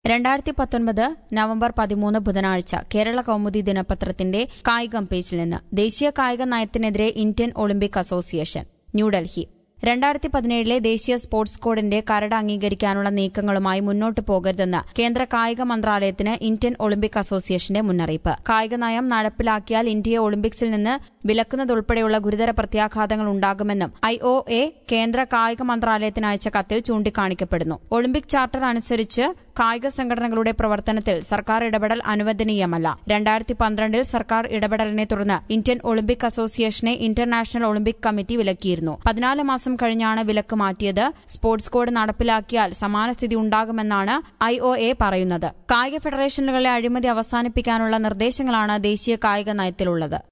രണ്ടായിരത്തി പത്തൊൻപത് നവംബർ പതിമൂന്ന് ബുധനാഴ്ച കേരള കൗമുദി ദിനപത്രത്തിന്റെ കായികം പേജിൽ നിന്ന് ദേശീയ കായിക നയത്തിനെതിരെ ഇന്ത്യൻ ഒളിമ്പിക് അസോസിയേഷൻ ന്യൂഡൽഹി രണ്ടായിരത്തി പതിനേഴിലെ ദേശീയ സ്പോർട്സ് കോഡിന്റെ കരട് അംഗീകരിക്കാനുള്ള നീക്കങ്ങളുമായി മുന്നോട്ടു പോകരുതെന്ന് കേന്ദ്ര കായിക മന്ത്രാലയത്തിന് ഇന്ത്യൻ ഒളിമ്പിക് അസോസിയേഷന്റെ മുന്നറിയിപ്പ് കായിക നയം നടപ്പിലാക്കിയാൽ ഇന്ത്യയെ ഒളിമ്പിക്സിൽ നിന്ന് വിലക്കുന്നതുൾപ്പെടെയുള്ള ഗുരുതര പ്രത്യാഘാതങ്ങൾ ഉണ്ടാകുമെന്നും ഐ ഒ എ കേന്ദ്ര കായിക മന്ത്രാലയത്തിന് അയച്ച കത്തിൽ ചൂണ്ടിക്കാണിക്കപ്പെടുന്നു ഒളിമ്പിക് ചാർട്ടർ അനുസരിച്ച് കായിക സംഘടനകളുടെ പ്രവർത്തനത്തിൽ സർക്കാർ ഇടപെടൽ അനുവദനീയമല്ല രണ്ടായിരത്തി പന്ത്രണ്ടിൽ സർക്കാർ ഇടപെടലിനെ തുടർന്ന് ഇന്ത്യൻ ഒളിമ്പിക് അസോസിയേഷനെ ഇന്റർനാഷണൽ ഒളിമ്പിക് കമ്മിറ്റി വിലക്കിയിരുന്നു പതിനാല് മാസം കഴിഞ്ഞാണ് വിലക്ക് മാറ്റിയത് സ്പോർട്സ് കോഡ് നടപ്പിലാക്കിയാൽ സമാന സ്ഥിതി ഉണ്ടാകുമെന്നാണ് ഐ ഒ എ പറയുന്നത് കായിക ഫെഡറേഷനുകളിലെ അഴിമതി അവസാനിപ്പിക്കാനുള്ള നിർദ്ദേശങ്ങളാണ് ദേശീയ കായിക നയത്തിലുള്ളത്